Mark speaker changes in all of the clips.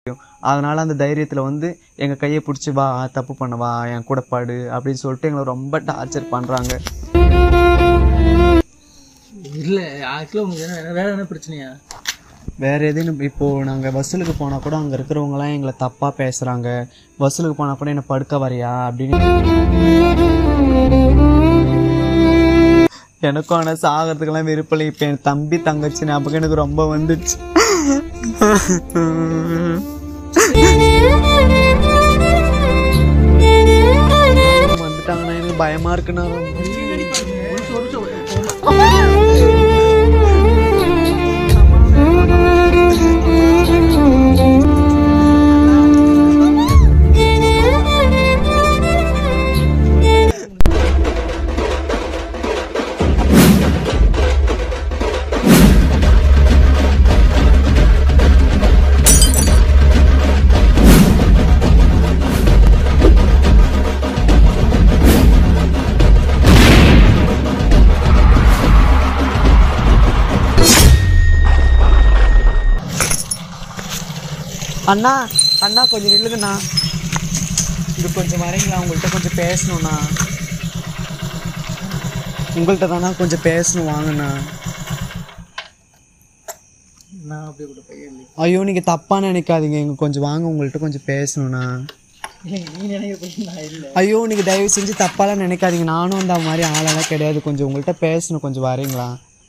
Speaker 1: அதனால் அந்த தைரியத்தில் வந்து எங்கள் கையை பிடிச்சி வா தப்பு பண்ண வா என் கூட படு அப்படின்னு சொல்லிட்டு எங்களை ரொம்ப டார்ச்சர் பண்ணுறாங்க
Speaker 2: இல்ல ஆக்சுவலாக உங்களுக்கு என்ன வேற என்ன பிரச்சனையா
Speaker 1: வேறு எதுவும் இப்போது நாங்கள் வசூலுக்கு போனால் கூட அங்கே இருக்கிறவங்களாம் எங்களை தப்பாக பேசுகிறாங்க வசூலுக்கு போனால் கூட என்னை படுக்க வரியா அப்படின்னு எனக்கும் ஆனால் சாகிறதுக்கெல்லாம் விருப்பம் இல்லை இப்போ என் தம்பி தங்கச்சி ஞாபகம் எனக்கு ரொம்ப வந்துச்சு வந்துட்டாங்கன்னா எனக்கு பயமாக இருக்குண்ணா ரொம்ப அண்ணா அண்ணா கொஞ்சம் நில்லுங்கண்ணா இது கொஞ்சம் வரீங்களா உங்கள்கிட்ட கொஞ்சம் பேசணுண்ணா உங்கள்கிட்ட தானா கொஞ்சம் பேசணும் வாங்கண்ணா
Speaker 2: நான் அப்படி கூட பையன் இல்லை
Speaker 1: ஐயோ நீங்கள் தப்பாக நினைக்காதீங்க இங்கே கொஞ்சம் வாங்க உங்கள்கிட்ட கொஞ்சம் பேசணுண்ணா
Speaker 2: இல்லைங்க நீ நினைக்க போய் நான் இல்லை
Speaker 1: ஐயோ நீங்கள் தயவு செஞ்சு தப்பாலாம் நினைக்காதீங்க நானும் அந்த மாதிரி ஆளெல்லாம் கிடையாது கொஞ்சம் உங்கள்கிட்ட பேசணும் கொஞ்சம் வரீங்களா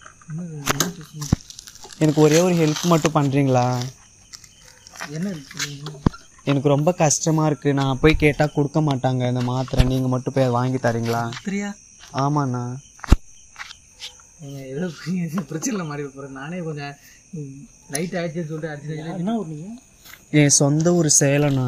Speaker 1: எனக்கு ஒரே ஒரு ஹெல்ப் மட்டும் பண்ணுறீங்களா
Speaker 2: என்ன சொல்லுங்க
Speaker 1: எனக்கு ரொம்ப கஷ்டமாக இருக்குது நான் போய் கேட்டால் கொடுக்க மாட்டாங்க இந்த மாத்திரை நீங்கள் மட்டும் போய் அதை வாங்கி தரீங்களா
Speaker 2: சரியா
Speaker 1: ஆமாண்ணா
Speaker 2: நீங்க ஏதோ பெரிய பிரச்சனையில் மாறி போகிறேன் நானே கொஞ்சம் லைட் ஆயிடுச்சுன்னு சொல்லிட்டு அடிச்சு என்ன ஒரு நீங்கள்
Speaker 1: என் சொந்த ஊர் சேலம்ண்ணா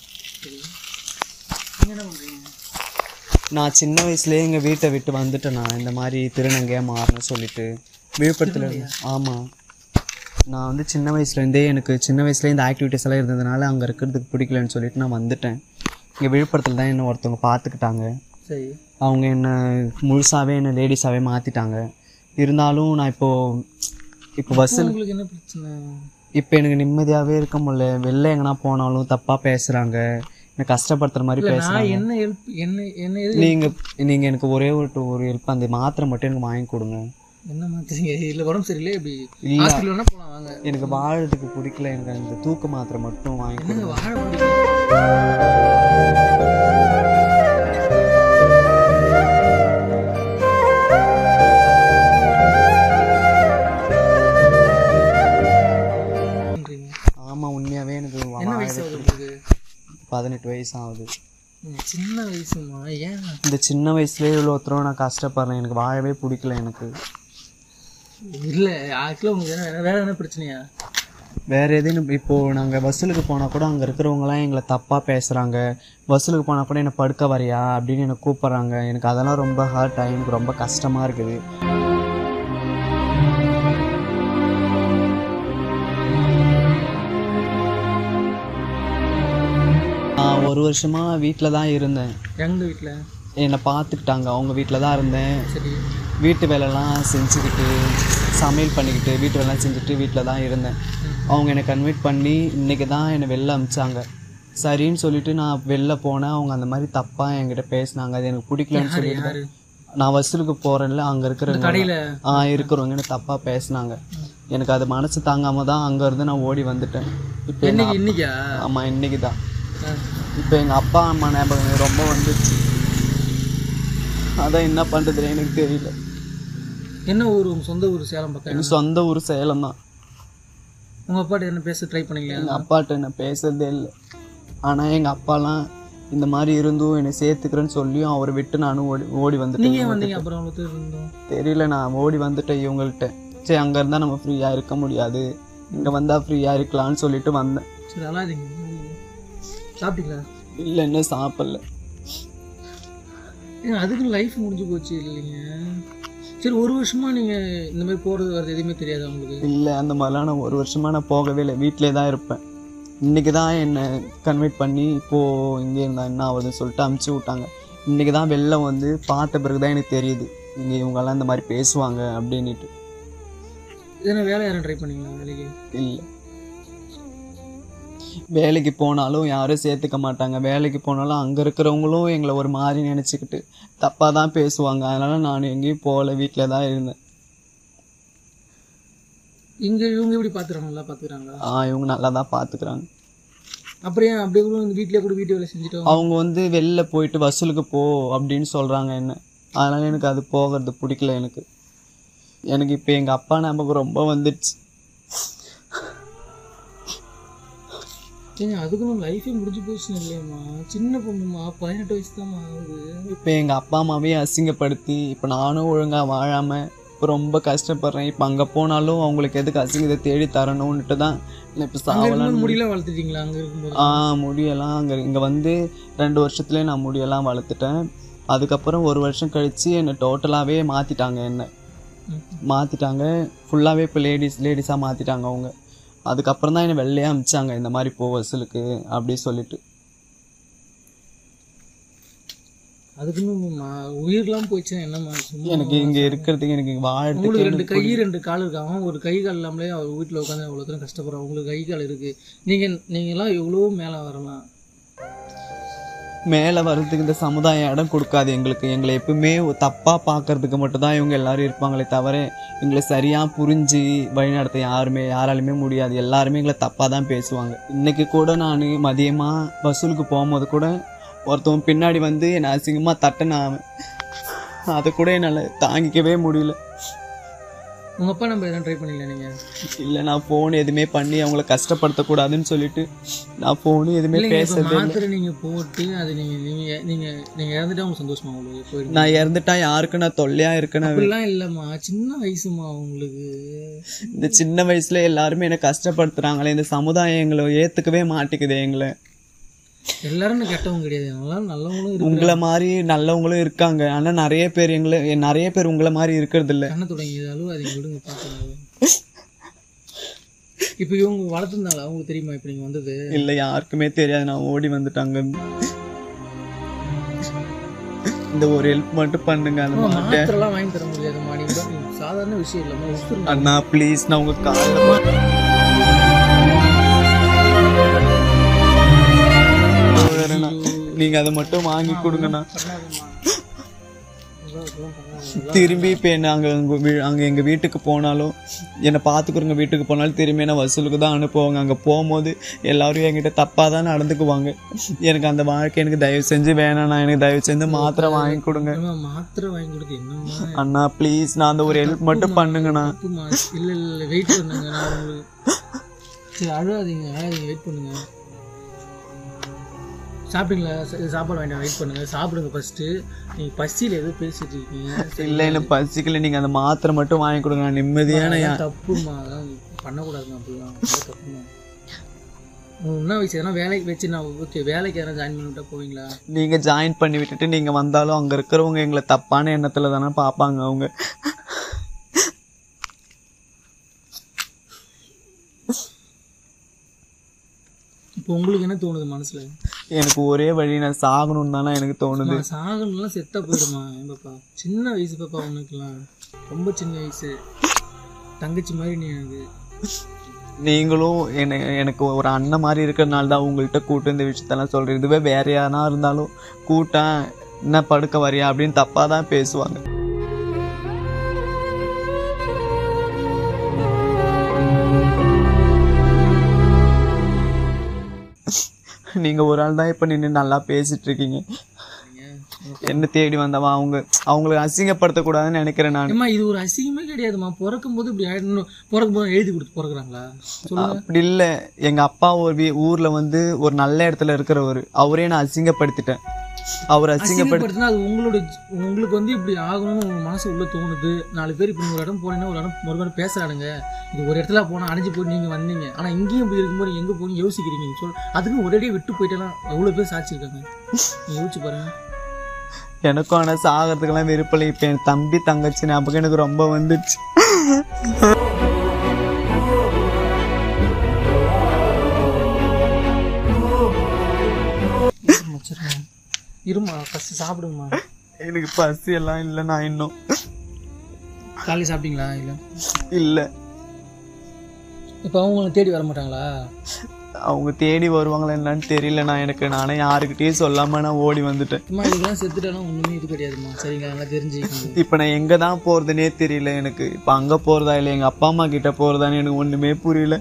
Speaker 2: நீங்கள் என்ன பண்ணுறீங்க
Speaker 1: நான் சின்ன வயசுலேயே எங்கள் வீட்டை விட்டு வந்துட்டேண்ணா இந்த மாதிரி திருநங்கையாக மாறணும்னு சொல்லிட்டு விழுப்புரத்தில் ஆமாம் நான் வந்து சின்ன வயசுலேருந்தே எனக்கு சின்ன வயசுலேயே இந்த ஆக்டிவிட்டீஸ் எல்லாம் இருந்ததுனால அங்கே இருக்கிறதுக்கு பிடிக்கலன்னு சொல்லிட்டு நான் வந்துட்டேன் இங்கே விழுப்புரத்தில் தான் என்ன ஒருத்தவங்க பார்த்துக்கிட்டாங்க
Speaker 2: சரி
Speaker 1: அவங்க என்னை முழுசாகவே என்னை லேடிஸாகவே மாற்றிட்டாங்க இருந்தாலும் நான் இப்போது இப்போ பஸ்ஸில்
Speaker 2: உங்களுக்கு என்ன பிரச்சனை
Speaker 1: இப்போ எனக்கு நிம்மதியாகவே இருக்க முடியல வெளில எங்கன்னா போனாலும் தப்பாக பேசுகிறாங்க என்னை கஷ்டப்படுத்துகிற மாதிரி பேசுகிறாங்க
Speaker 2: நான் என்ன ஹெல்ப் என்ன என்ன எது
Speaker 1: நீங்கள் நீங்கள் எனக்கு ஒரே ஒரு ஒரு ஹெல்ப் அந்த மாத்திரை மட்டும் எனக்கு வாங்கி கொடுங்க
Speaker 2: என்ன மாத்துறீங்க இல்லை உடம்பு சரியில்லை இப்படி
Speaker 1: இல்ல.
Speaker 2: ஹாஸ்பிட்டல் வேணா போகலாம் வாங்க
Speaker 1: எனக்கு வாழறதுக்கு பிடிக்கல எனக்கு அந்த தூக்க மாத்திரை மட்டும் வாங்கி கொடுங்க
Speaker 2: என்னங்க வாழ முடியும் பண்றீங்க?
Speaker 1: ஆமாம் உண்மையாகவே எனக்கு
Speaker 2: என்ன
Speaker 1: வாழ
Speaker 2: வயசு ஆகுது உங்களுக்கு
Speaker 1: பதினெட்டு வயசு ஆகுது
Speaker 2: ம், சின்ன வயசுமா ஏன்
Speaker 1: இந்த சின்ன வயசுலேயே இவ்வளோ ஒருத்தரும் நான் கஷ்டப்படுறேன் எனக்கு வாழவே பிடிக்கல எனக்கு
Speaker 2: இல்லை ஆக்சுவலாக உங்களுக்கு என்ன வேற என்ன பிரச்சனையா
Speaker 1: வேறு எதுவும் இப்போது நாங்கள் வசூலுக்கு போனால் கூட அங்கே இருக்கிறவங்களாம் எங்களை தப்பாக பேசுகிறாங்க வசூலுக்கு போனால் கூட என்னை படுக்க வரியா அப்படின்னு என்னை கூப்பிட்றாங்க எனக்கு அதெல்லாம் ரொம்ப ஹார்ட் ஆகி எனக்கு ரொம்ப கஷ்டமாக இருக்குது நான் ஒரு வருஷமாக வீட்டில் தான் இருந்தேன்
Speaker 2: எங்க வீட்டில்
Speaker 1: என்னை பார்த்துக்கிட்டாங்க அவங்க வீட்டில் தான் இருந்தேன்
Speaker 2: சரி
Speaker 1: வீட்டு வேலைலாம் செஞ்சுக்கிட்டு சமையல் பண்ணிக்கிட்டு வீட்டு வேலைலாம் செஞ்சுட்டு வீட்டில் தான் இருந்தேன் அவங்க என்னை கன்வெர்ட் பண்ணி இன்றைக்கி தான் என்னை வெளில அனுப்பிச்சாங்க சரின்னு சொல்லிட்டு நான் வெளில போனேன் அவங்க அந்த மாதிரி தப்பாக என்கிட்ட பேசினாங்க அது எனக்கு பிடிக்கலன்னு சொல்லிட்டு
Speaker 2: யாரு
Speaker 1: நான் வசூலுக்கு போகிறேன்ல அங்கே இருக்கிறவங்க
Speaker 2: கடையில்
Speaker 1: ஆ இருக்கிறவங்க என்ன தப்பாக பேசினாங்க எனக்கு அது மனசு தாங்காமல் தான் அங்கேருந்து நான் ஓடி வந்துட்டேன் இப்போ
Speaker 2: இன்னைக்கு இன்னைக்கா
Speaker 1: ஆமாம் இன்றைக்கி தான்
Speaker 2: ஆ.
Speaker 1: இப்போ எங்கள் அப்பா அம்மா ஞாபகம் எனக்கு ரொம்ப வந்துச்சு அதான் என்ன பண்ணுறதுன்னு எனக்கு தெரியல
Speaker 2: என்ன ஊர் உங்க சொந்த ஊர் சேலம் பக்கம்
Speaker 1: எனக்கு சொந்த ஊர் சேலம் தான்
Speaker 2: உங்க அப்பாட்ட என்ன பேச ட்ரை பண்ணீங்களா
Speaker 1: எங்கள் அப்பாட்ட நான் பேசுறதே இல்லை ஆனால் எங்கள் அப்பாலாம் இந்த மாதிரி இருந்தும் என்னை சேர்த்துக்கிறேன்னு சொல்லியும் அவரை விட்டு நானும் ஓடி ஓடி வந்துட்டேன்
Speaker 2: நீங்க ஏன் வந்தீங்க அப்புறம் அவ்வளோ பேர் இருந்தோம்
Speaker 1: தெரியல நான் ஓடி வந்துட்டேன் இவங்கள்ட்ட சரி அங்கே இருந்தால் நம்ம ஃப்ரீயாக இருக்க முடியாது இங்கே வந்தால் ஃப்ரீயாக இருக்கலாம்னு சொல்லிட்டு வந்தேன்
Speaker 2: சரி அழாதீங்க சாப்பிட்டீங்களா
Speaker 1: இல்லை இன்னும் சாப்பிடல
Speaker 2: ஏங்க அதுக்கு லைஃப் முடிஞ்சு போச்சு இல்லைங்க சரி ஒரு வருஷமா நீங்க இந்த மாதிரி போறது வர்றது எதுவுமே தெரியாது உங்களுக்கு
Speaker 1: இல்லை அந்த மாதிரிலாம் நான் ஒரு வருஷமாக நான் போகவே இல்லை வீட்டிலே தான் இருப்பேன் இன்றைக்கி தான் என்னை கன்வெர்ட் பண்ணி இப்போது இங்கே இருந்தா என்ன ஆகுதுன்னு சொல்லிட்டு அமுச்சு விட்டாங்க இன்றைக்கி தான் வெளில வந்து பார்த்த பிறகு தான் எனக்கு தெரியுது இங்கே இவங்கெல்லாம் இந்த மாதிரி பேசுவாங்க அப்படின்ட்டு
Speaker 2: எதனா வேலை யாரும் ட்ரை பண்ணீங்களா வேலைக்கு
Speaker 1: இல்லை வேலைக்கு போனாலும் யாரும் சேர்த்துக்க மாட்டாங்க வேலைக்கு போனாலும் அங்கே இருக்கிறவங்களும் எங்களை ஒரு மாதிரி நினச்சிக்கிட்டு தப்பாக தான் பேசுவாங்க அதனால் நான் எங்கேயும் போகல வீட்டில் தான் இருந்தேன்
Speaker 2: இங்க இவங்க எப்படி பாத்துறாங்க நல்லா பாத்துக்கிறாங்களா
Speaker 1: ஆ இவங்க நல்லா தான் பார்த்துக்குறாங்க
Speaker 2: அப்புறம் ஏன் அப்படியே கூட இந்த வீட்லயே கூட வீட்டு வேலை செஞ்சுட்டு
Speaker 1: அவங்க வந்து வெளில போயிட்டு வசூலுக்கு போ அப்படின்னு சொல்கிறாங்க என்ன அதனால் எனக்கு அது போகிறது பிடிக்கல எனக்கு எனக்கு இப்போ எங்கள் அப்பா ஞாபகம் ரொம்ப வந்துடுச்சு
Speaker 2: ஏங்க அதுக்குன்னு லைஃபே முடிஞ்சு போச்சு இல்லையம்மா சின்ன பொண்ணுமா பதினெட்டு வயசு தான் ஆகுது
Speaker 1: இப்போ எங்கள் அப்பா அம்மாவே அசிங்கப்படுத்தி இப்போ நானும் ஒழுங்காக வாழாமல் இப்போ ரொம்ப கஷ்டப்படுறேன் இப்போ அங்கே போனாலும் அவங்களுக்கு எதுக்கு அசிங்கத்தை தேடி தரணும்னுட்டு தான் இப்போ
Speaker 2: அங்க
Speaker 1: சாவலாம்
Speaker 2: இருக்கும்போது முடியல வளர்த்துட்டீங்களா அங்க இருக்கும்போது
Speaker 1: ஆ முடியெல்லாம் அங்கே இங்கே வந்து ரெண்டு வருஷத்துலேயே நான் முடியெல்லாம் வளர்த்துட்டேன் அதுக்கப்புறம் ஒரு வருஷம் கழித்து என்னை டோட்டலாகவே மாற்றிட்டாங்க என்னை
Speaker 2: ம்.
Speaker 1: மாற்றிட்டாங்க ஃபுல்லாகவே இப்போ லேடிஸ் லேடிஸாக மாற்றிட்டாங்க அவங்க அதுக்கப்புறம் தான் என்னை வெள்ளையே அமிச்சாங்க இந்த மாதிரி போ வசூலுக்கு அப்படி சொல்லிட்டு
Speaker 2: அதுக்குன்னு மா- உயிர்லாம் போயிடுச்சுன்னா என்னம்மா சும்மா
Speaker 1: எனக்கு இங்கே இருக்கிறதுக்கு எனக்கு
Speaker 2: உங்களுக்கு
Speaker 1: வாழறதுக்கு
Speaker 2: ரெண்டு கை ரெண்டு கால் இருக்கு அவன் ஒரு கை கால் இல்லாமலே அவர் வீட்டில் உட்காந்து அவ்வளோ தூரம் கஷ்டப்படுறான் உங்களுக்கு கை கால் இருக்கு நீங்க நீங்களாம் எவ்வளோ மேலே வரலாம்
Speaker 1: மேலே வர்றதுக்கு இந்த சமுதாயம் இடம் கொடுக்காது எங்களுக்கு எங்களை எப்பவுமே தப்பாக பார்க்கறதுக்கு மட்டும்தான் இவங்க எல்லாரும் இருப்பாங்களே தவிர எங்களை சரியாக புரிஞ்சு வழிநடத்த யாருமே யாராலுமே முடியாது எல்லாருமே எங்களை தப்பாக தான் பேசுவாங்க இன்னைக்கு கூட நான் மதியமாக வசூலுக்கு போகும்போது கூட ஒருத்தவன் பின்னாடி வந்து என்னை அசிங்கமாக தட்டினான் அதை கூட என்னால் தாங்கிக்கவே முடியல
Speaker 2: உங்க அப்பா நம்ம எதனா ட்ரை பண்ணீங்களா நீங்க
Speaker 1: இல்லை நான் ஃபோன் எதுவுமே பண்ணி அவங்கள கஷ்டப்படுத்தக்கூடாதுன்னு சொல்லிட்டு நான் ஃபோனு எதுவுமே
Speaker 2: இல்லைங்க இப்போ
Speaker 1: பேசுறதே இல்லை
Speaker 2: மாத்திரை நீங்க போட்டு அது நீங்க நீங்க நீங்க நீங்க இறந்துட்டா உங்களுக்கு சந்தோஷமா உங்களுக்கு போயிடுங்க
Speaker 1: நான் இறந்துட்டா யாருக்கு நான் தொல்லையாக இருக்கேன்னு
Speaker 2: அப்படிலாம் இல்லைம்மா சின்ன வயசுமா உங்களுக்கு
Speaker 1: இந்த சின்ன வயசுல எல்லாருமே என்னை கஷ்டப்படுத்துறாங்களே இந்த சமுதாயம் எங்களை ஏத்துக்கவே மாட்டேங்குது எங்களை
Speaker 2: எல்லாரும் கெட்டவங்க கிடையாது எல்லாரும் நல்லவங்களும் இருக்கு
Speaker 1: உங்களை மாதிரி நல்லவங்களும் இருக்காங்க ஆனா நிறைய பேர் எங்களை நிறைய பேர் உங்களை மாதிரி இருக்கிறது இல்ல
Speaker 2: கண்ணை தொடங்கியதாலும் அதை விடுங்க பார்த்துங்க இப்போ இவங்க வளர்த்துருந்தாங்களா அவங்களுக்கு தெரியுமா இப்போ நீங்கள் வந்தது
Speaker 1: இல்ல யாருக்குமே தெரியாது நான் ஓடி வந்துட்டாங்க இந்த ஒரு ஹெல்ப் மட்டும் பண்ணுங்க அந்த மாட்டை
Speaker 2: மாத்திரலாம் வாங்கி தர முடியாதும்மா நீங்கள் சாதாரண விஷயம் இல்லாமல் உசுருங்க
Speaker 1: அண்ணா ப்ளீஸ் நான் உங்க காலில் நீங்க அதை மட்டும் வாங்கி கொடுங்கண்ணா
Speaker 2: பண்ணாதம்மா இதெல்லாம் இதெல்லாம் பண்ணாத.
Speaker 1: திரும்பி இப்போ என்ன அங்கே அங்கே அங்கே எங்கள் வீட்டுக்கு போனாலும் என்னை பார்த்துக்கிறவங்க வீட்டுக்கு போனாலும் திரும்பி என்ன வசூலுக்கு தான் அனுப்புவாங்க அங்கே போகும்போது எல்லாரும் என்கிட்ட தப்பாக தான் நடந்துக்குவாங்க எனக்கு அந்த வாழ்க்கை எனக்கு தயவு செஞ்சு வேணாண்ணா எனக்கு தயவு செஞ்சு மாத்திரை வாங்கி கொடுங்க
Speaker 2: அம்மா, மாத்திரை வாங்கி கொடுத்து என்னம்மா
Speaker 1: அண்ணா ப்ளீஸ் நான் அந்த ஒரு ஹெல்ப் மட்டும் பண்ணுங்கண்ணா
Speaker 2: தப்புமா இல்லை இல்லை வெயிட் பண்ணுங்க நான் உங்களுக்கு சரி அழுகாதீங்க அழாதீங்க வெயிட் பண்ணுங்க சாப்பிட்டீங்களா சரி, சாப்பாடு வேண்டாம் வெயிட் பண்ணுங்க சாப்பிடுங்க ஃபர்ஸ்ட் நீங்கள் பசியில் ஏதோ பேசிட்டு இருக்கீங்க சரி,
Speaker 1: இல்லை எனக்கு பசிக்கல நீங்கள் அந்த மாத்திரை மட்டும் வாங்கி கொடுங்க நான் நிம்மதியான
Speaker 2: அதெல்லாம் தப்புமா அதெல்லாம் பண்ணக்கூடாதுங்க அப்படிலாம் அதெல்லாம் தப்புமா உங்களுக்கு என்ன வயசு எதனா வேலைக்கு வச்சு நான் ஓகே வேலைக்கு எதனா ஜாயின் பண்ணிவிட்டா போவீங்களா
Speaker 1: நீங்கள் ஜாயின் பண்ணி விட்டுட்டு நீங்கள் வந்தாலும் அங்கே இருக்கிறவங்க எங்களை தப்பான எண்ணத்தில் தானே பார்ப்பாங்க அவங்க
Speaker 2: இப்போ உங்களுக்கு என்ன தோணுது மனசுல
Speaker 1: எனக்கு ஒரே வழி நான் சாகணும்னு தானே எனக்கு தோணுது
Speaker 2: நான் சாகணும்லாம் செத்தா போயிடுமா ஏன் பாப்பா சின்ன வயசு பாப்பா உனக்குலாம் ரொம்ப சின்ன வயசு தங்கச்சி மாதிரி நீ எனக்கு
Speaker 1: நீங்களும் என்ன எனக்கு ஒரு அண்ணன் மாதிரி இருக்கிறனால தான் உங்கள்கிட்ட கூட்டு இந்த விஷயத்தெல்லாம் சொல்கிறேன் இதுவே வேற யாரா இருந்தாலும் கூட்டம் என்ன படுக்க வரியா அப்படின்னு தப்பாக தான் பேசுவாங்க நீங்கள் ஒரு ஆள் தான் இப்போ நின்று நல்லா பேசிட்டு இருக்கீங்க என்ன தேடி வந்தவன் அவங்க அவங்களுக்கு அசிங்கப்படுத்தக்கூடாதுன்னு நினைக்கிறேன் நான்
Speaker 2: ஏம்மா இது ஒரு அசிங்கமே கிடையாதும்மா பிறக்கும் போது இப்படி ஆயிடணும் பிறக்கும் போது எழுதி கொடுத்து பிறக்குறாங்களா சொல்லுங்க
Speaker 1: அப்படி இல்லை எங்கள் அப்பா ஒரு வீ ஊரில் வந்து ஒரு நல்ல இடத்துல இருக்கிறவர் அவரே நான் அசிங்கப்படுத்திட்டேன் அவர் அசிங்கப்படுத்தி
Speaker 2: அசிங்கப்படுத்தினா அது உங்களோட உங்களுக்கு வந்து இப்படி ஆகணும்னு உங்க மனசு உள்ள தோணுது நாலு பேர் இப்போ ஒரு இடம் போனீங்கன்னா ஒரு இடம் ஒரு இடம் பேசுறானுங்க இது ஒரு இடத்துல போனால் அடைஞ்சு போய் நீங்கள் வந்தீங்க ஆனால் இங்கேயும் இப்படி இருக்கும்போது எங்கே போய் யோசிக்கிறீங்க சொல் அதுக்கு ஒரேடியே விட்டு போயிட்டெல்லாம் எவ்வளோ பேர் சாட்சி இருக்காங்க நீங்க யோசிச்சு பாருங்க
Speaker 1: எனக்கும் ஆனால் சாகிறதுக்கெல்லாம் விருப்பம் இப்போ என் தம்பி தங்கச்சி ஞாபகம் எனக்கு ரொம்ப வந்துடுச்சு
Speaker 2: வச்சிருக்கேன் இருமா ஃபஸ்ட்டு சாப்பிடுங்கம்மா
Speaker 1: எனக்கு பசி எல்லாம் இல்லை நான் இன்னும்
Speaker 2: காலையில் சாப்பிட்டீங்களா இல்லை
Speaker 1: இல்லை
Speaker 2: இப்போ அவங்க உங்களை தேடி வர மாட்டாங்களா
Speaker 1: அவங்க தேடி வருவாங்களா என்னன்னு தெரியலண்ணா எனக்கு நானே யாருக்கிட்டேயும் சொல்லாம நான் ஓடி வந்துட்டேன்
Speaker 2: அம்மா இதெல்லாம் செத்துட்டாலும் ஒன்றுமே இது கிடையாதும்மா சரிங்களா நல்லா தெரிஞ்சுக்கணும்
Speaker 1: இப்போ நான் எங்கே தான் போகிறதுனே தெரியல எனக்கு இப்போ அங்கே போகிறதா இல்லை எங்கள் அப்பா அம்மா கிட்ட போகிறதான்னு எனக்கு ஒன்றுமே புரியல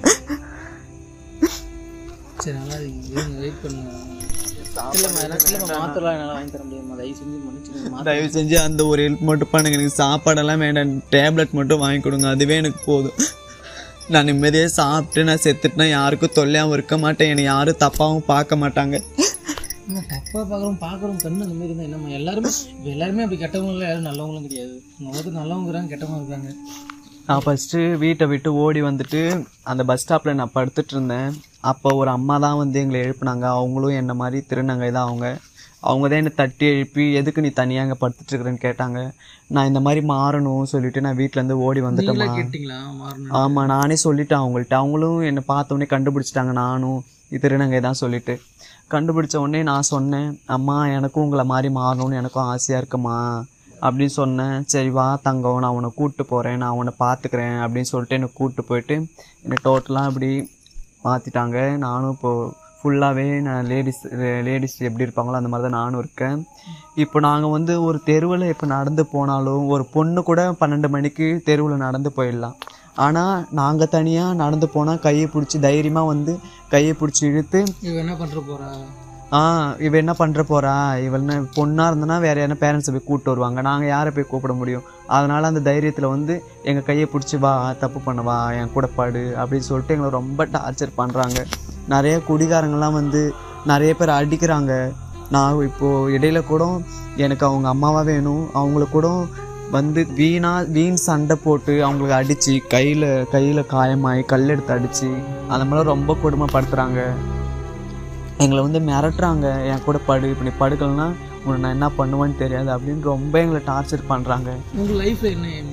Speaker 2: சரி நல்லா இருங்க வெயிட் பண்ணுங்க இல்லைம்மா எனக்கு இல்லைம்மா மாத்திரலாம் என்னால் வாங்கி தர முடியாதும்மா தயவு செஞ்சு மன்னிச்சுடுங்க மாத்திரை
Speaker 1: தயவு செஞ்சு அந்த ஒரு ஹெல்ப் மட்டும் பண்ணுங்க எனக்கு சாப்பாடெல்லாம் வேண்டாம் டேப்லெட் மட்டும் வாங்கி கொடுங்க அதுவே எனக்கு போதும் நான் நிம்மதியாக சாப்பிட்டு நான் செத்துட்டுனா யாருக்கும் தொல்லையாகவும் இருக்க மாட்டேன் என்னை யாரும் தப்பாகவும் பார்க்க மாட்டாங்க
Speaker 2: நம்ம தப்பாக பார்க்குறோம் பார்க்குறோம் கண்ணு அந்த மாதிரி இருந்தால் என்னம்மா எல்லாருமே இப்ப எல்லாருமே அப்படி கெட்டவங்க இல்லை யாரும் நல்லவங்களும் கிடையாது நமக்கு நல்லவங்க இருக்காங்க கெட்டவங்க இருக்காங்க
Speaker 1: நான் ஃபஸ்ட்டு வீட்டை விட்டு ஓடி வந்துட்டு அந்த பஸ் ஸ்டாப்பில் நான் படுத்துட்டு இருந்தேன் அப்போ ஒரு அம்மா தான் வந்து எங்களை எழுப்புனாங்க அவங்களும் என்ன மாதிரி திருநங்கை தான் அவங்க அவங்க தான் என்னை தட்டி எழுப்பி எதுக்கு நீ தனியாக அங்கே படுத்துட்டு இருக்கிறேன்னு கேட்டாங்க நான் இந்த மாதிரி மாறணும் சொல்லிட்டு நான் வீட்டிலேருந்து ஓடி வந்துட்டேம்மா
Speaker 2: நீங்களே கேட்டிங்களா மாறணும்
Speaker 1: ஆமாம் நானே சொல்லிட்டேன் அவங்கள்ட்ட அவங்களும் என்னை பார்த்த உடனே கண்டுபிடிச்சிட்டாங்க நானும் இது திருநங்கை தான் சொல்லிட்டு கண்டுபிடிச்ச உடனே நான் சொன்னேன் அம்மா எனக்கும் உங்களை மாதிரி மாறணும்னு எனக்கும் ஆசையாக இருக்குமா அப்படின்னு சொன்னேன் சரி வா தங்கம் நான் உன்னை கூப்பிட்டு போகிறேன் நான் உன்னை பார்த்துக்கிறேன் அப்படின்னு சொல்லிட்டு என்னை கூப்பிட்டு போயிட்டு என்னை டோட்டலாக அப்படி மாற்றிட்டாங்க நானும் இப்போது ஃபுல்லாகவே நான் லேடிஸ் லேடிஸ் எப்படி இருப்பாங்களோ அந்த மாதிரி தான் நானும் இருக்கேன் இப்போ நாங்கள் வந்து ஒரு தெருவில் இப்போ நடந்து போனாலும் ஒரு பொண்ணு கூட பன்னெண்டு மணிக்கு தெருவில் நடந்து போயிடலாம் ஆனால் நாங்கள் தனியாக நடந்து போனால் கையை பிடிச்சி தைரியமாக வந்து கையை பிடிச்சி இழுத்து
Speaker 2: இவ என்ன பண்ணுற போகிறா
Speaker 1: ஆ இவ என்ன பண்ணுற போகிறா இவள் என்ன பொண்ணாக இருந்தனா வேறு யாரும் பேரண்ட்ஸை போய் கூப்பிட்டு வருவாங்க நாங்கள் யாரை போய் கூப்பிட முடியும் அதனால் அந்த தைரியத்தில் வந்து எங்கள் கையை பிடிச்சி வா தப்பு பண்ண வா என் கூட படு அப்படின்னு சொல்லிட்டு எங்களை ரொம்ப டார்ச்சர் பண்ணுறாங்க நிறைய குடிகாரங்கள்லாம் வந்து நிறைய பேர் அடிக்கிறாங்க நான் இப்போது இடையில கூட எனக்கு அவங்க அம்மாவாக வேணும் அவங்கள கூட வந்து வீணா வீண் சண்டை போட்டு அவங்களுக்கு அடித்து கையில் கையில் காயமாகி கல் எடுத்து அடித்து அந்த மாதிரிலாம் ரொம்ப கொடுமைப்படுத்துகிறாங்க எங்களை வந்து மிரட்டுறாங்க என் கூட படு இப்படி படுக்கலைன்னா உன்னை நான் என்ன பண்ணுவேன்னு தெரியாது அப்படின்னு ரொம்ப எங்களை டார்ச்சர் பண்ணுறாங்க
Speaker 2: உங்கள் லைஃப்பில் என்ன aim?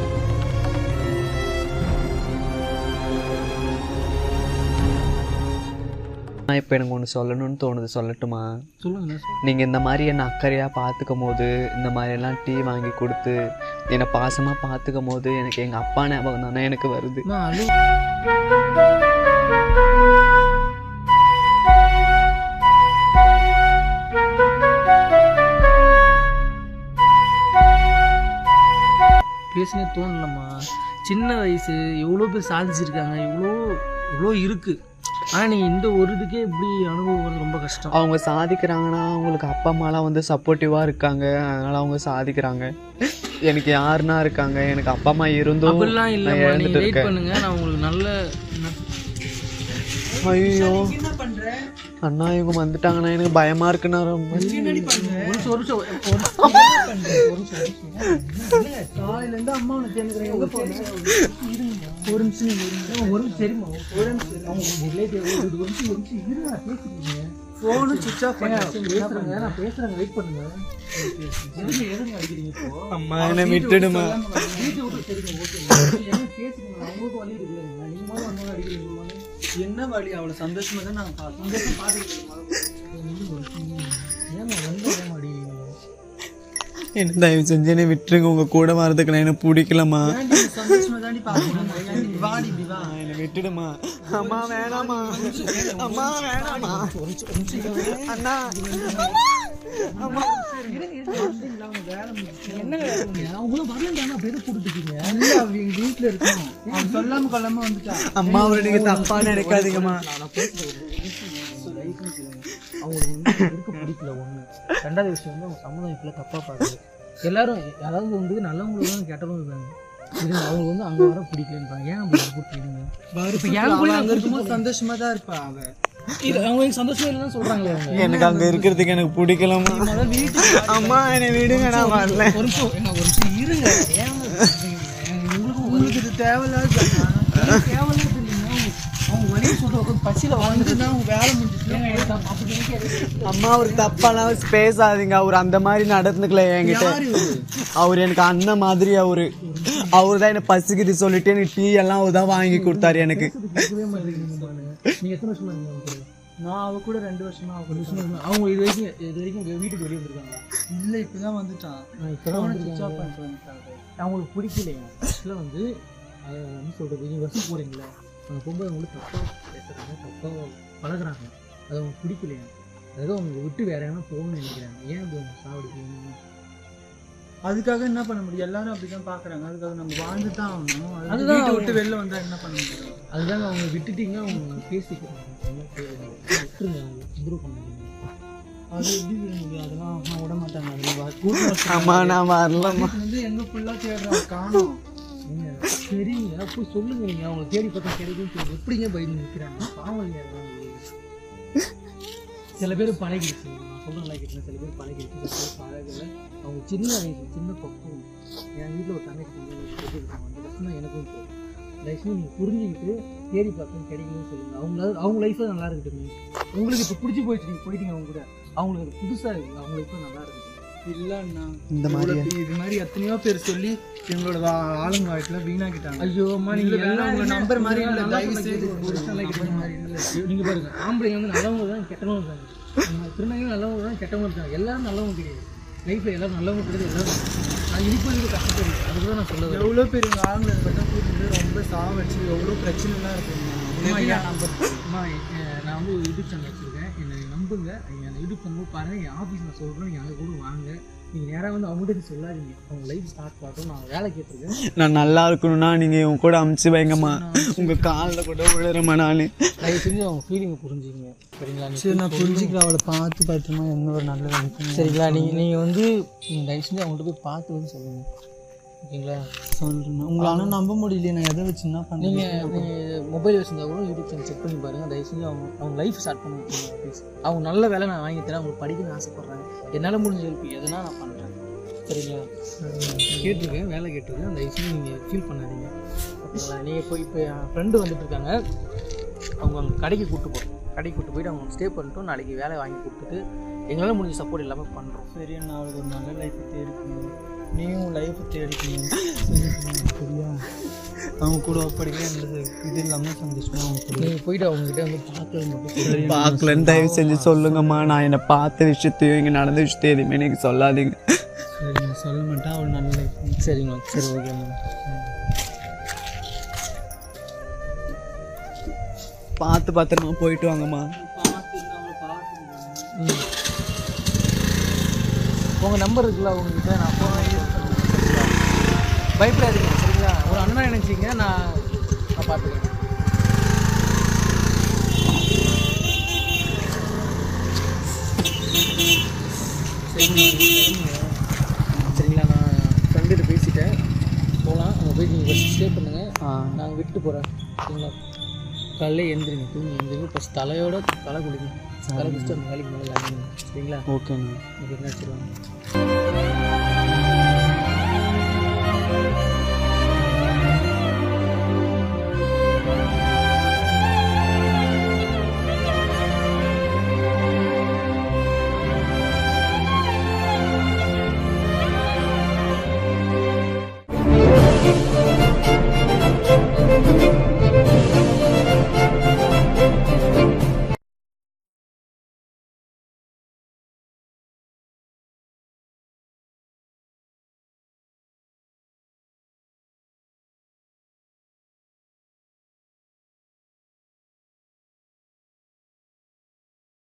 Speaker 1: நான் இப்போ எனக்கு ஒன்று சொல்லணும்னு தோணுது சொல்லட்டுமா
Speaker 2: சொல்லுங்க என்ன சொல்லுங்க
Speaker 1: நீங்கள் இந்த மாதிரி என்னை அக்கறையாக பார்த்துக்கும் போது இந்த மாதிரியெல்லாம் டீ வாங்கி கொடுத்து என்னை பாசமாக பார்த்துக்கும் போது எனக்கு எங்கள் அப்பா ஞாபகம் தானே எனக்கு வருது
Speaker 2: நான் அழு பேசினே தோணலம்மா சின்ன வயசு எவ்வளோ பேர் சாதிச்சிருக்காங்க இவ்வளோ இவ்வளோ இருக்குது ஆனால் நீங்கள் இந்த ஒரு இதுக்கே இப்படி அனுபவம் வர்றது ரொம்ப கஷ்டம்
Speaker 1: அவங்க சாதிக்கிறாங்கன்னா அவங்களுக்கு அப்பா அம்மாலாம் வந்து சப்போர்ட்டிவாக இருக்காங்க அதனால் அவங்க சாதிக்கிறாங்க எனக்கு யாருன்னா இருக்காங்க எனக்கு அப்பா அம்மா இருந்தும்
Speaker 2: அப்படிலாம்
Speaker 1: நான்
Speaker 2: இல்லைம்மா
Speaker 1: இழந்துட்டு
Speaker 2: நீங்கள் வெயிட்
Speaker 1: இருக்கேன்
Speaker 2: பண்ணுங்க நான் உங்களுக்கு நல்ல
Speaker 1: ஐயோ அண்ணா இவங்க வந்துட்டாங்கன்னா எனக்கு பயமா இருக்குண்ணா ரொம்ப
Speaker 2: ஒரு நிமிஷம் ஒரு நிமிஷம் ஒரு நிமிஷம் ஒரு நிமிஷம் காலையிலேருந்து அம்மா உனக்கு தேர்ந்துக்கிறேன் எங்கே போகிறேன் ஒரு நிமிஷம் நீங்க இருங்க. ஒரு நிமிஷம் சரிம்மா ஒரு நிமிஷம் அவங்க ரிலேட்டிவ் ஒரு ஒரு நிமிஷம் ஒரு நிமிஷம் இருங்க பேசுறீங்க ஃபோனு சுவிச் ஆஃப் பண்ணி பேசுறேங்க நான் பேசுறேங்க வெயிட் பண்ணுங்க எதுக்கு எதுக்கு அடிக்கிறீங்க இப்போ
Speaker 1: அம்மா என்னை விட்டுடுமா
Speaker 2: வீட்டை விட்டு சரிங்க ஓகே என்ன பேசுறீங்க அவங்களுக்கு வழி இருக்குல்லைங்க நீங்க மாதிரி வந்தவங்க அடிக்கிறீங்க
Speaker 1: என்ன வழி அவ்வளோ சந்தோஷமா தான் நான்
Speaker 2: சந்தோஷம் பார்த்துக்கிட்டு ஏமா வந்து ஏமா அடிக்கிறீங்க
Speaker 1: என்ன தயவு செஞ்சு என்னை விட்டுருங்க உங்க கூட வரதுக்கு நான் எனக்கு பிடிக்கலம்மா
Speaker 2: சந்தோஷமா தாண்டி பார்க்கணும் வாடி இப்படி வா
Speaker 1: என்னை விட்டுடுமா அம்மா வேணாமா அம்மா வேணாமா அண்ணா
Speaker 2: என்ன அவங்களும் வரலன்றாங்க அப்படி எதுக்கு கூப்பிட்டுருக்கீங்க அவங்க வீட்டில் இருக்கணும் அவன் சொல்லாம கொள்ளாம வந்துட்டா
Speaker 1: அம்மா அவரை நீங்க தப்பா நினைக்காதீங்கம்மா
Speaker 2: நான் பேசுறேன் அவங்களுக்கு வந்து இருக்க பிடிக்கல ஒண்ணு ரெண்டாவது விஷயம் வந்து அவங்க சமுதாயத்தில் தப்பா பார்க்குது எல்லாரும் அதாவது வந்து நல்லவங்களும் தான் கெட்டவங்க இருக்காங்க இது அவங்களுக்கு வந்து அங்க வர பிடிக்கலன்றாங்க ஏன் அப்படி கூப்பிட்டுருக்கீங்க இப்போ ஏன் போய் அங்க இருக்கும்போது
Speaker 1: சந்தோஷமா தான் இருப்பா அவ
Speaker 2: இது அவங்க எனக்கு சந்தோஷம் இல்லைன்னு சொல்றாங்களே அவங்க
Speaker 1: எனக்கு அங்க இருக்கிறதுக்கு எனக்கு பிடிக்கலம்மா
Speaker 2: முதல்ல வீட்டுக்கு
Speaker 1: அம்மா என்னை விடுங்க நான் வரல
Speaker 2: ஒரு நிமிஷம் ஏங்க, ஒரு நிமிஷம் இருங்க ஏன் உங்களுக்கு உங்களுக்கு இது தேவையில்லாத தேவையில்லாத தெரியுமா அவங்க வழியை சொல்ற உட்காந்து பசியில் வாழ்ந்துட்டு அவங்க வேலை முடிஞ்சிட்டு அப்படி நினைக்காது
Speaker 1: அம்மா அவர் தப்பாலாம் பேசாதீங்க அவர் அந்த மாதிரி நடந்துக்கல என்கிட்ட அவர் எனக்கு அண்ணன் மாதிரி அவரு அவர் தான் என்ன பசிக்குது சொல்லிட்டு எனக்கு டீ எல்லாம் அவர் தான் வாங்கி கொடுத்தாரு எனக்கு
Speaker 2: கேட்கவே மாட்டேங்கிறீங்க பாருங்க. நீங்க எத்தனை வருஷமா இருக்கீங்க அவங்க கூட?
Speaker 1: நான் அவ கூட ரெண்டு வருஷமா
Speaker 2: ஒரு வருஷமா இருக்கீங்க. அவங்க இது வரைக்கும் இது வரைக்கும் வீட்டுக்கு வெளியே வந்திருக்காங்க
Speaker 1: இல்லை இப்பதான் வந்துட்டான்
Speaker 2: இப்போதான் வந்திருக்காங்க அவங்களுக்கு பிடிக்கலையா ஆக்சுவலாக வந்து அதை என்ன சொல்கிறது நீங்கள் வருஷம் போகிறீங்களா அங்கே போகும்போது அவங்க வந்து தப்பாக பேசுகிறாங்க தப்பாக பழகுறாங்க அது அவங்க பிடிக்கலையா ஏதோ அவங்க விட்டு வேற எங்கன்னா போகணும்னு நினைக்கிறாங்க ஏன் அப்படி அவங்க சாவடிக்கணும்
Speaker 3: அதுக்காக என்ன பண்ண முடியும் எல்லாரும் அப்படிதான் பாக்குறாங்க அதுக்காக நம்ம வாழ்ந்து தான் ஆகணும் அதுக்கு
Speaker 2: அதுதான்
Speaker 3: வீட்டை
Speaker 2: அவங்க-
Speaker 3: விட்டு வெளில வந்தா என்ன பண்ண முடியும்
Speaker 2: அதுதாங்க அவங்க விட்டுட்டீங்கன்னா அவங்க பேசிக்கிறாங்க என்ன கேளுங்க. விட்டுருங்க இம்ப்ரூவ் பண்ணுங்க
Speaker 3: அது எப்படி விட முடியும் அதெல்லாம் அம்மா விட மாட்டாங்க அது வா- கூட்டம் வச்சு
Speaker 1: அம்மா நான் வரலம்மா
Speaker 3: வீட்டுல இருந்து எங்க ஃபுல்லா தேடுறாங்க காணும்
Speaker 2: நீங்க சரிங்க போய் சொல்லுங்க நீங்க அவங்க தேடி பார்த்தா கிடைக்கும் சொல்லி எப்படிங்க பயந்து நிற்கிறாங்க பாவம் இல்லையா அதெல்லாம் உங்களுக்கு? சில பேர் பழகிடுச்சு நான் சொல்கிறேன் கேட்டேன் சில பேர் பழகிடுச்சு சில பேர் பழகல அவங்க சின்ன வயசு சின்ன பக்குவம் என் வீட்டில் ஒரு தங்கச்சி இருக்காங்க அந்த கஷ்டம் தான் எனக்கும் போகும் லைஃப்ல நீங்கள் புரிஞ்சுக்கிட்டு தேடி பார்த்து கிடைக்கும்னு சொல்லுங்கள் அவங்க அவங்க லைஃப்பில் நல்லா இருக்கட்டும் உங்களுக்கு இப்போ பிடிச்சி போயிடுச்சு நீங்கள் போயிட்டீங்க அவங்க கூட அவங்களுக்கு அது புதுசாக இருக்குது அவங்க லைஃப்பில் நல்லா இருக்கட்டும்
Speaker 3: இல்லன்னா
Speaker 1: இந்த மாதிரி
Speaker 3: இவ்வளவு இது மாதிரி எத்தனையோ பேர் சொல்லி எங்களோட வா- ஆளுங்க வாழ்க்கையில வீணாக்கிட்டாங்க
Speaker 2: ஐயோ அம்மா
Speaker 3: இல்ல,
Speaker 2: நீங்க
Speaker 3: எல்லாம்
Speaker 2: எல்லாம்
Speaker 3: உங்க
Speaker 2: என்ன
Speaker 3: number மாதிரி இல்ல,
Speaker 2: நல்லா
Speaker 3: தயவு
Speaker 2: சொல்ல
Speaker 3: செய்து
Speaker 2: கேட்டு
Speaker 3: ஒரு
Speaker 2: புருஷன் like
Speaker 3: number
Speaker 2: பண்ண
Speaker 3: மாதிரி இல்ல.
Speaker 2: நீங்க பாருங்க ஆம்பளைங்க வந்து நல்லவங்க தான் கெட்டவங்க தான் திருநங்கையும் நல்லவங்க தான் கெட்டவங்க இருக்காங்க எல்லாரும் நல்லவங்க கிடையாது லைஃப்ல எல்லாரும் நல்லவங்க கிடையாது எல்லாரும் நான் இனிப்பு கஷ்டப்படுது அதுக்கு தான் நான் சொல்ல வரேன்
Speaker 3: எவ்வளவு பேர் எங்க ஆளுங்களை பார்த்தா கூட்டிட்டு ரொம்ப சாவடிச்சு எவ்வளவு பிரச்சனைலாம் இருக்குங்க
Speaker 2: அம்மா,
Speaker 3: எப்படி
Speaker 2: ஐயா,
Speaker 3: number
Speaker 2: அம்மா, அஹ், நான் வந்து ஒரு யூடியூப் சேனல் வச்சிருக்கேன் என்னை நம்புங்க நீங்கள் அந்த யூடியூப் சேனல் பாருங்க என் ஆஃபீஸ் நான் சொல்கிறேன் நீங்கள் அங்கே கூட வாங்க நீங்கள் நேராக வந்து அவங்ககிட்ட போய் சொல்லாதீங்க அவங்க லைஃப் ஸ்டார்ட் பண்ணட்டும் நான் வேலை கேட்டிருக்கேன்
Speaker 1: நான் நல்லா இருக்கணும்னா நீங்கள் இவங்க கூட அமுச்சு வைங்கம்மா உங்கள் காலில் கூட விழுறேம்மா நான்
Speaker 2: தயவு செஞ்சு அவங்க ஃபீலிங்கை புரிஞ்சுங்க சரிங்களா நீ
Speaker 3: சரி நான் புரிஞ்சுக்கிறேன் அவளை பார்த்து பத்திரமா என்ன ஒரு நல்ல வேலைக்கு
Speaker 2: சரிங்களா நீங்கள் நீங்கள் வந்து நீங்க தயவு செஞ்சு அவங்கள்ட்ட போய் பார்த்து வந்து சொல்லுங்கள் ஓகேங்களா
Speaker 3: சொல்றேன் உங்களால நம்ப முடியல நான் எதை வச்சு என்ன பண்ணீங்க
Speaker 2: நீங்கள் நீங்கள் மொபைல் வச்சிருந்தா கூட யூடியூப் சேனல் செக் பண்ணி பாருங்கள் தயவு செஞ்சு அவங்க அவங்க லைஃப் ஸ்டார்ட் பண்ணுங்க ப்ளீஸ் அவங்க நல்ல வேலை நான் வாங்கி தரேன் அவங்க படிக்கணும்னு ஆசைப்பட்றாங்க என்னால் முடிஞ்ச ஹெல்ப் எதுனா நான் பண்ணுறேன் சரிங்களா கேட்டிருக்கேன் வேலை கேட்டிருக்கேன் தயவு செஞ்சு நீங்கள் ஃபீல் பண்ணாதீங்க ஓகேங்களா நீங்கள் இப்போ இப்போ என் ஃப்ரெண்டு வந்துட்டு இருக்காங்க அவங்க அவங்க கடைக்கு கூப்பிட்டு போகிறோம் கடைக்கு கூப்பிட்டு போயிட்டு அவங்க ஸ்டே பண்ணிட்டோம் நாளைக்கு வேலை வாங்கி கொடுத்துட்டு எங்களால் முடிஞ்ச சப்போர்ட் எல்லாமே பண்ணுறோம்
Speaker 3: சரி நான் அவளுக்கு ஒரு நல்ல லைஃப் தேடிக்கணும் நீயும் லைஃப் தேடிக்கணும் சரியா அவங்க கூட அப்படியே இருந்தது இது இல்லாமல் சந்தோஷமா அவங்க கூட
Speaker 2: நீங்கள் போயிட்டு அவங்ககிட்ட வந்து பார்க்கறது மட்டும் சொல்லுங்க.
Speaker 1: பார்க்கலன்னு தயவு செஞ்சு சொல்லுங்கம்மா நான் என்னை பார்த்த விஷயத்தையும் இங்கே நடந்த விஷயத்தையும் எதுவுமே எனக்கு சொல்லாதீங்க
Speaker 3: சரி நான் சொல்ல மாட்டேன் அவள் நல்ல லைஃப்
Speaker 2: சரிங்களா சரி ஓகேம்மா
Speaker 1: பார்த்து பத்திரமா போயிட்டு வாங்கம்மா
Speaker 2: ம் உங்கள் நம்பர் இருக்குல்ல உங்ககிட்ட நான் ஃபோன் சரிங்களா பயப்படாதீங்க சரிங்களா ஒரு அண்ணா நினச்சிங்க நான் நான் பார்த்துக்கிறேன் சரிங்களா நான் ஃப்ரெண்டுகிட்ட பேசிட்டேன் போகலாம் அங்கே போய் நீங்கள் ஃபஸ்ட் ஸ்டே பண்ணுங்கள் நாங்கள் விட்டு போகிறேன் சரிங்களா காலையில் எழுந்திரிங்க தூங்கி எழுந்திரிங்க ஃபஸ்ட் தலையோட தலை குளிங்க தலை குளிச்சுட்டு அந்த வேலைக்கு மேலே இறங்குங்க சரிங்களா
Speaker 1: ஓகேங்க
Speaker 2: உங்களுக்கு என்ன வச்சுருவாங்க